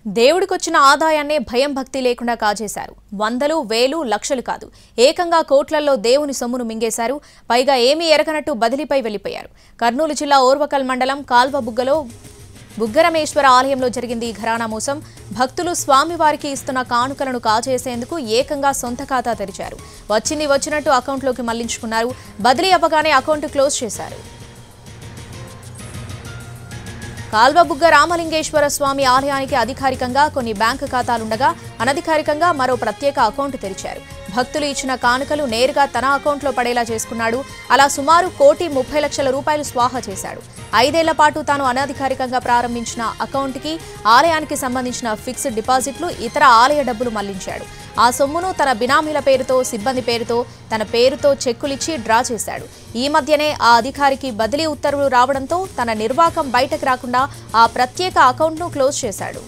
దేవుడికొచ్చిన ఆదాయాన్నే భయం భక్తి లేకుండా కాజేశారు వందలు వేలు లక్షలు కాదు ఏకంగా కోట్లల్లో దేవుని సొమ్మును మింగేశారు పైగా ఏమీ ఎరగనట్టు బదిలీపై వెళ్లిపోయారు కర్నూలు జిల్లా ఓర్వకల్ మండలం కాల్వ బుగ్గలో బుగ్గరమేశ్వర ఆలయంలో జరిగింది ఈ ఘరానా మోసం భక్తులు స్వామివారికి ఇస్తున్న కానుకలను కాజేసేందుకు ఏకంగా సొంత ఖాతా తెరిచారు వచ్చింది వచ్చినట్టు అకౌంట్లోకి మళ్లించుకున్నారు బదిలీ అవ్వగానే అకౌంట్ క్లోజ్ చేశారు కాల్వబుగ్గ రామలింగేశ్వర స్వామి ఆలయానికి అధికారికంగా కొన్ని బ్యాంకు ఖాతాలుండగా అనధికారికంగా మరో ప్రత్యేక అకౌంట్ తెరిచారు భక్తులు ఇచ్చిన కానుకలు నేరుగా తన అకౌంట్లో పడేలా చేసుకున్నాడు అలా సుమారు కోటి ముప్పై లక్షల రూపాయలు స్వాహా చేశాడు ఐదేళ్ల పాటు తాను అనధికారికంగా ప్రారంభించిన అకౌంట్కి ఆలయానికి సంబంధించిన ఫిక్స్డ్ డిపాజిట్లు ఇతర ఆలయ డబ్బులు మళ్లించాడు ఆ సొమ్మును తన బినామీల పేరుతో సిబ్బంది పేరుతో తన పేరుతో చెక్కులిచ్చి డ్రా చేశాడు ఈ మధ్యనే ఆ అధికారికి బదిలీ ఉత్తర్వులు రావడంతో తన నిర్వాకం బయటకు రాకుండా ఆ ప్రత్యేక అకౌంట్ను క్లోజ్ చేశాడు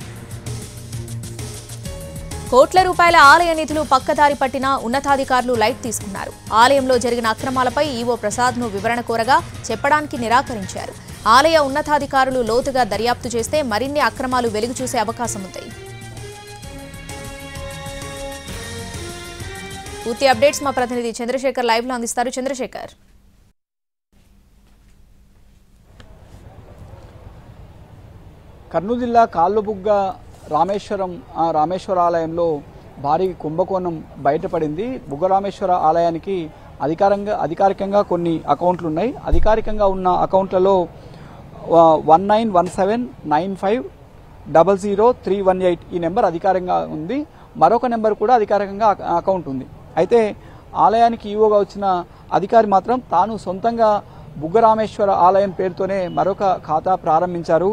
కోట్ల రూపాయల ఆలయ నిధులు పక్కదారి పట్టిన ఉన్నతాధికారులు లైట్ తీసుకున్నారు ఆలయంలో జరిగిన అక్రమాలపై ఈవో ప్రసాద్ను వివరణ కోరగా చెప్పడానికి నిరాకరించారు ఆలయ ఉన్నతాధికారులు లోతుగా దర్యాప్తు చేస్తే మరిన్ని అక్రమాలు వెలుగు చూసే అవకాశం ఉంది పూర్తి అప్డేట్స్ మా ప్రతినిధి చంద్రశేఖర్ లైవ్ లో అందిస్తారు చంద్రశేఖర్ కర్నూలు జిల్లా కాళ్ళబుగ్గ రామేశ్వరం ఆ రామేశ్వర ఆలయంలో భారీ కుంభకోణం బయటపడింది బుగ్గ రామేశ్వర ఆలయానికి అధికారంగా అధికారికంగా కొన్ని అకౌంట్లు ఉన్నాయి అధికారికంగా ఉన్న అకౌంట్లలో one nine one seven nine five double zero three one eight ఈ నెంబర్ అధికారంగా ఉంది మరొక నెంబర్ కూడా అధికారికంగా అక- అకౌంట్ ఉంది అయితే ఆలయానికి ఈవోగా వచ్చిన అధికారి మాత్రం తాను సొంతంగా బుగ్గరామేశ్వర ఆలయం పేరుతోనే మరొక ఖాతా ప్రారంభించారు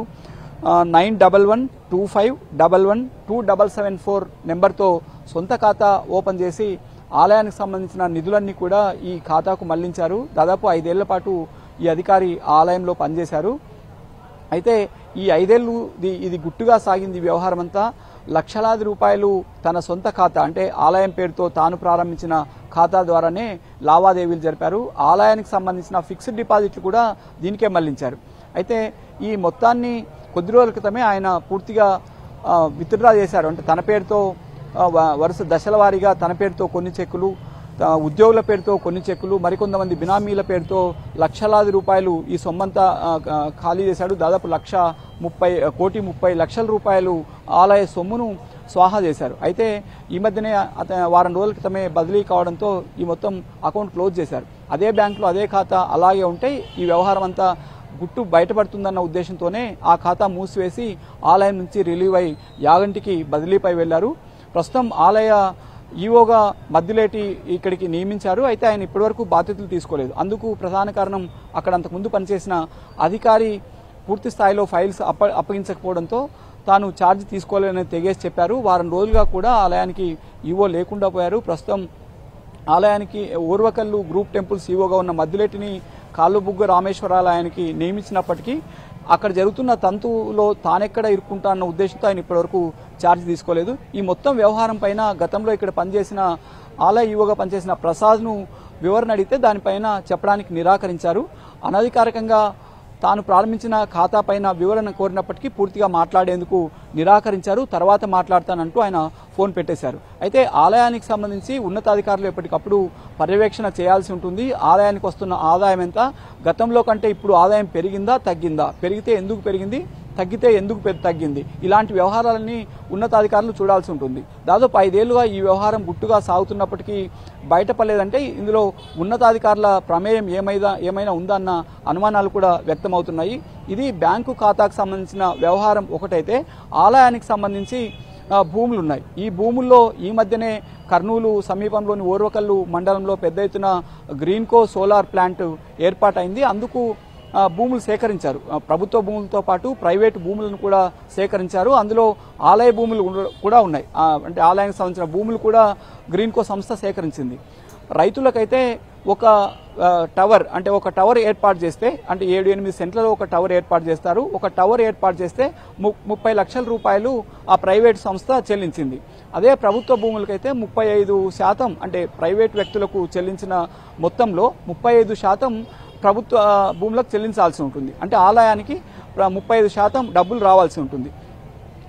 nine double one two five double one two double seven four నెంబర్తో సొంత ఖాతా ఓపెన్ చేసి ఆలయానికి సంబంధించిన నిధులన్నీ కూడా ఈ ఖాతాకు మళ్లించారు దాదాపు ఐదేళ్ల పాటు ఈ అధికారి ఆ ఆలయంలో పనిచేశారు అయితే ఈ ఐదేళ్లు ఇది- ఇది గుట్టుగా సాగింది ఈ వ్యవహారం అంతా లక్షలాది రూపాయలు తన సొంత ఖాతా అంటే ఆలయం పేరుతో తాను ప్రారంభించిన ఖాతా ద్వారానే లావాదేవీలు జరిపారు ఆలయానికి సంబంధించిన ఫిక్స్డ్ డిపాజిట్లు కూడా దీనికే మళ్లించారు అయితే ఈ మొత్తాన్ని కొద్ది రోజుల క్రితమే ఆయన పూర్తిగా ఆ, విత్డ్రా చేశారు అంటే తన పేరుతో ఆ, వ- వరుస దశల వారీగా తన పేరుతో కొన్ని చెక్కులు ఆ, ఉద్యోగుల పేరుతో కొన్ని చెక్కులు మరికొంతమంది బినామీల పేరుతో లక్షలాది రూపాయలు ఈ సొమ్మంతా ఆ, ఆ, ఖాళీ చేశాడు దాదాపు లక్ష ముప్పై కోటి ముప్పై లక్షల రూపాయలు ఆలయ సొమ్మును స్వాహా చేశారు అయితే ఈ మధ్యనే అత వారం రోజుల క్రితమే బదిలీ కావడంతో ఈ మొత్తం అకౌంట్ క్లోజ్ చేశారు అదే బ్యాంకులో అదే ఖాతా అలాగే ఉంటే ఈ వ్యవహారం అంతా గుట్టు బయటపడుతుందన్న ఉద్దేశంతోనే ఆ ఖాతా మూసివేసి ఆలయం నుంచి రిలీవ్ అయి యాగంటికి బదిలీపై వెళ్లారు ప్రస్తుతం ఆలయ ఈవోగా మద్దిలేటి ఇక్కడికి నియమించారు అయితే ఆయన ఇప్పటివరకు బాధ్యతలు తీసుకోలేదు అందుకు ప్రధాన కారణం అక్కడ అంతకుముందు పనిచేసిన అధికారి పూర్తి స్థాయిలో ఫైల్స్ అప్ప అప్పగించకపోవడంతో తాను ఛార్జ్ తీసుకోలేదని తెగేసి చెప్పారు వారం రోజులుగా కూడా ఆలయానికి ఈవో లేకుండా పోయారు ప్రస్తుతం ఆలయానికి ఊర్వకల్లు గ్రూప్ టెంపుల్స్ ఈవోగా ఉన్న మద్దిలేటిని కాళ్ళుబుగ్గ రామేశ్వరాలయానికి నియమించినప్పటికీ అక్కడ జరుగుతున్న తంతులో తానెక్కడ ఇరుక్కుంటా అన్న ఉద్దేశంతో ఆయన ఇప్పటివరకు ఛార్జ్ తీసుకోలేదు ఈ మొత్తం వ్యవహారం పైన గతంలో ఇక్కడ పనిచేసిన ఆలయ ఈవోగా పనిచేసిన ప్రసాద్ను వివరణ అడిగితే దానిపైన చెప్పడానికి నిరాకరించారు అనధికారికంగా తాను ప్రారంభించిన ఖాతా పైన వివరణ కోరినప్పటికీ పూర్తిగా మాట్లాడేందుకు నిరాకరించారు తర్వాత మాట్లాడతానంటూ ఆయన ఫోన్ పెట్టేశారు అయితే ఆలయానికి సంబంధించి ఉన్నతాధికారులు ఎప్పటికప్పుడు పర్యవేక్షణ చేయాల్సి ఉంటుంది ఆలయానికి వస్తున్న ఆదాయం ఎంత గతంలో కంటే ఇప్పుడు ఆదాయం పెరిగిందా తగ్గిందా పెరిగితే ఎందుకు పెరిగింది తగ్గితే ఎందుకు పె- తగ్గింది ఇలాంటి వ్యవహారాలన్నీ ఉన్నతాధికారులు చూడాల్సి ఉంటుంది దాదాపు ఐదేళ్లుగా ఈ వ్యవహారం గుట్టుగా సాగుతున్నప్పటికీ బయటపడలేదంటే ఇందులో ఉన్నతాధికారుల ప్రమేయం ఏమైనా ఏమైనా ఉందన్న అనుమానాలు కూడా వ్యక్తమవుతున్నాయి ఇది బ్యాంకు ఖాతాకు సంబంధించిన వ్యవహారం ఒకటైతే ఆలయానికి సంబంధించి ఆ, భూములు ఉన్నాయి ఈ భూముల్లో ఈ మధ్యనే కర్నూలు సమీపంలోని ఓర్వకల్లు మండలంలో పెద్ద ఎత్తున గ్రీన్కో సోలార్ ప్లాంట్ ఏర్పాటైంది అందుకు ఆ, భూములు సేకరించారు ఆ, ప్రభుత్వ భూములతో పాటు ప్రైవేటు భూములను కూడా సేకరించారు అందులో ఆలయ భూములు ఉండ- కూడా ఉన్నాయి ఆ, అంటే ఆలయానికి సంబంధించిన భూములు కూడా గ్రీన్కో సంస్థ సేకరించింది రైతులకైతే ఒక ఆ, టవర్ అంటే ఒక టవర్ ఏర్పాటు చేస్తే అంటే ఏడు ఎనిమిది సెంట్లలో ఒక టవర్ ఏర్పాటు చేస్తారు ఒక టవర్ ఏర్పాటు చేస్తే ము- ముప్పై లక్షల రూపాయలు ఆ ప్రైవేట్ సంస్థ చెల్లించింది అదే ప్రభుత్వ భూములకైతే ముప్పై ఐదు శాతం అంటే ప్రైవేట్ వ్యక్తులకు చెల్లించిన మొత్తంలో ముప్పై ఐదు శాతం ప్రభుత్వ ఆ, భూములకు చెల్లించాల్సి ఉంటుంది అంటే ఆలయానికి ప్ర- ముప్పై ఐదు శాతం డబ్బులు రావాల్సి ఉంటుంది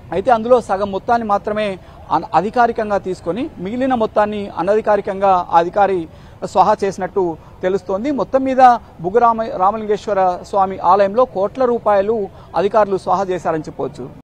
అయితే అందులో సగం మొత్తాన్ని మాత్రమే అన- అధికారికంగా తీసుకొని మిగిలిన మొత్తాన్ని అనధికారికంగా ఆ అధికారి స్వాహా చేసినట్టు తెలుస్తోంది మొత్తం మీద బుగ్గరామ రామలింగేశ్వర స్వామి ఆలయంలో కోట్ల రూపాయలు అధికారులు స్వాహా చేశారని చెప్పవచ్చు